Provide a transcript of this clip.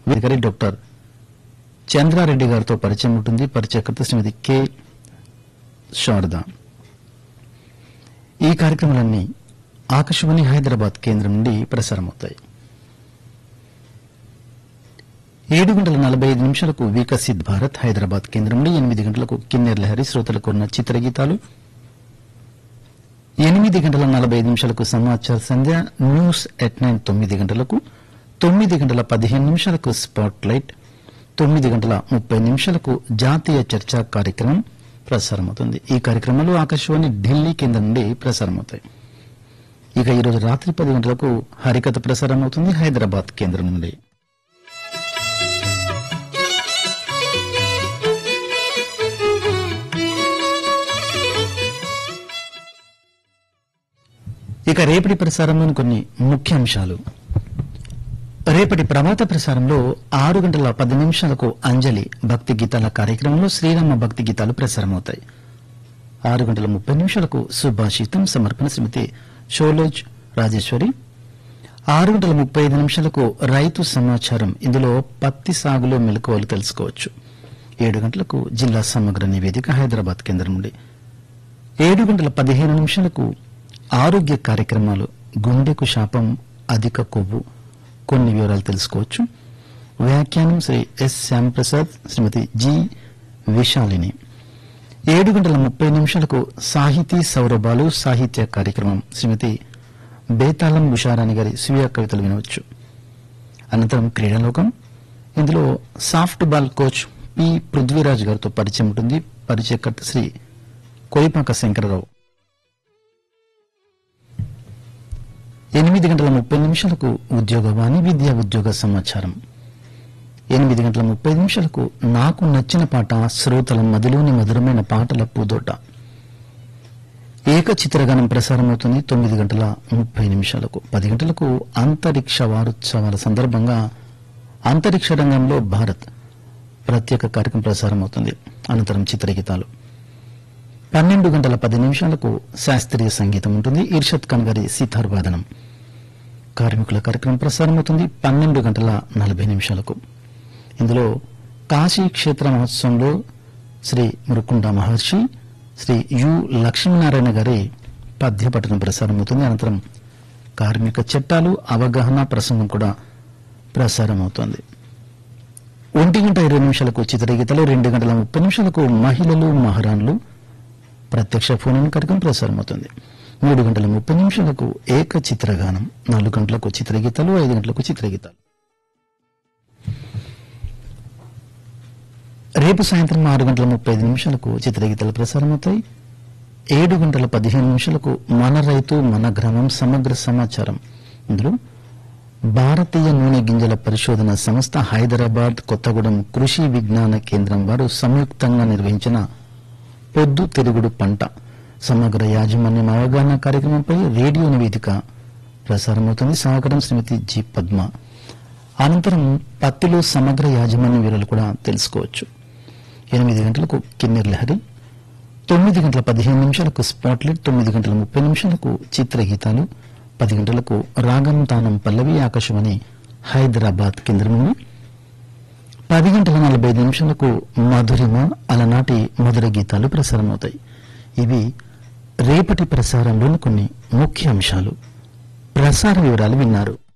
వీరి డాక్టర్ చంద్రారెడ్డి గారితో పరిచయం ఉంటుంది పరిచయకర్త శ్రీమతి కె శారద ఈ కార్యక్రమాలన్నీ ఆకాశవాణి హైదరాబాద్ కేంద్రం నుండి ప్రసారమవుతాయి ఏడు గంటల నలభై ఐదు నిమిషాలకు వికసిత్ భారత్ హైదరాబాద్ కేంద్రం నుండి ఎనిమిది గంటలకు కిన్నెర్ లహరి శ్రోతలకు ఉన్న చిత్రగీతాలు ఎనిమిది గంటల నలభై ఐదు నిమిషాలకు సమాచార సంధ్య న్యూస్ ఎట్ నైన్ తొమ్మిది గంటలకు తొమ్మిది గంటల పదిహేను నిమిషాలకు స్పాట్ లైట్ తొమ్మిది గంటల ముప్పై నిమిషాలకు జాతీయ చర్చా కార్యక్రమం ప్రసారమవుతుంది ఈ కార్యక్రమంలో ఆకాశవాణి ఢిల్లీ కేంద్రం నుండి ప్రసారమవుతాయి ఇక ఈరోజు రాత్రి పది గంటలకు హరికథ ప్రసారం అవుతుంది హైదరాబాద్ కేంద్రం నుండి ఇక రేపటి ప్రసారంలోని కొన్ని ముఖ్యాంశాలు రేపటి ప్రభాత ప్రసారంలో ఆరు గంటల పది నిమిషాలకు అంజలి భక్తి గీతాల కార్యక్రమంలో శ్రీరామ భక్తి గీతాలు ప్రసారమవుతాయి ఆరు గంటల ముప్పై నిమిషాలకు సుభాషితం సమర్పణ శ్రీమతి షోలోజ్ రాజేశ్వరి ఆరు గంటల ముప్పై ఐదు నిమిషాలకు రైతు సమాచారం ఇందులో పత్తి సాగులో మెలకువలు తెలుసుకోవచ్చు ఏడు గంటలకు జిల్లా సమగ్ర నివేదిక హైదరాబాద్ కేంద్రం నుండి ఏడు గంటల పదిహేను నిమిషాలకు ఆరోగ్య కార్యక్రమాలు గుండెకు శాపం అధిక కొవ్వు కొన్ని వివరాలు తెలుసుకోవచ్చు వ్యాఖ్యానం శ్రీ ఎస్ శ్యాంప్రసాద్ శ్రీమతి జి విశాలిని ఏడు గంటల ముప్పై నిమిషాలకు సాహితీ సౌరభాలు సాహిత్య కార్యక్రమం శ్రీమతి బేతాళం ఉషారాణి గారి స్వీయ కవితలు వినవచ్చు అనంతరం క్రీడాలోకం ఇందులో softball coach P Prithviraj గారితో పరిచయం ఉంటుంది పరిచయకర్త శ్రీ కోయిపాక శంకరరావు ఎనిమిది గంటల ముప్పై నిమిషాలకు ఉద్యోగవాణి విద్యా ఉద్యోగ సమాచారం ఎనిమిది గంటల ముప్పై నిమిషాలకు నాకు నచ్చిన పాట శ్రోతల మదిలోని మధురమైన పాటల పూదోట ఏక చిత్రగానం ప్రసారమవుతుంది తొమ్మిది గంటల ముప్పై నిమిషాలకు పది గంటలకు అంతరిక్ష వారోత్సవాల సందర్భంగా అంతరిక్ష రంగంలో భారత్ ప్రత్యేక కార్యక్రమం ప్రసారమవుతుంది అనంతరం చిత్రగీతాలు పన్నెండు గంటల పది నిమిషాలకు శాస్త్రీయ సంగీతం ఉంటుంది ఇర్షద్ ఖాన్ గారి సితార్ వాదనం కార్మికుల కార్యక్రమం ప్రసారమవుతుంది పన్నెండు గంటల నలభై నిమిషాలకు ఇందులో కాశీ క్షేత్ర మహోత్సవంలో శ్రీ మురుకుండ మహర్షి శ్రీ యు లక్ష్మీనారాయణ గారి పద్యపఠనం ప్రసారమవుతుంది అనంతరం కార్మిక చట్టాలు అవగాహన ప్రసంగం కూడా ప్రసారమవుతోంది ఒంటి గంట ఇరవై నిమిషాలకు చిత్రగీతలు రెండు గంటల ముప్పై నిమిషాలకు మహిళలు మహారాణులు ప్రత్యక్ష ఫోన్ ఇన్ కార్యక్రమం ప్రసారమవుతుంది మూడు గంటల ముప్పై నిమిషాలకు ఏక చిత్రగానం నాలుగు గంటలకు చిత్రగీతాలు ఐదు గంటలకు చిత్రగీతాలు రేపు సాయంత్రం ఆరు గంటల ముప్పై ఐదు నిమిషాలకు చిత్రగీతాలు ప్రసారమవుతాయి ఏడు గంటల పదిహేను నిమిషాలకు మన రైతు మన గ్రామం సమగ్ర సమాచారం ఇందులో భారతీయ నూనె గింజల పరిశోధన సంస్థ హైదరాబాద్ కొత్తగూడెం కృషి విజ్ఞాన కేంద్రం వారు సంయుక్తంగా నిర్వహించిన పొద్దు తిరుగుడు పంట సమగ్ర యాజమాన్యం అవగాహన కార్యక్రమంపై రేడియో నివేదిక ప్రసారమవుతుంది సహకారం శ్రీమతి జి పద్మ అనంతరం పత్తిలో సమగ్ర యాజమాన్య వివరాలు కూడా తెలుసుకోవచ్చు ఎనిమిది గంటలకు కిన్నెర్ లహరి తొమ్మిది గంటల పదిహేను నిమిషాలకు స్పాట్లెట్ తొమ్మిది గంటల ముప్పై నిమిషాలకు చిత్రగీతాలు పది గంటలకు రాగం తానం పల్లవి ఆకాశవాణి హైదరాబాద్ కేంద్రం నుండి పది గంటల నలభై ఐదు నిమిషాలకు మధురిమ అలనాటి మధుర గీతాలు ప్రసారమవుతాయి ఇవి రేపటి ప్రసారంలోని కొన్ని ముఖ్య అంశాలు ప్రసార వివరాలు విన్నారు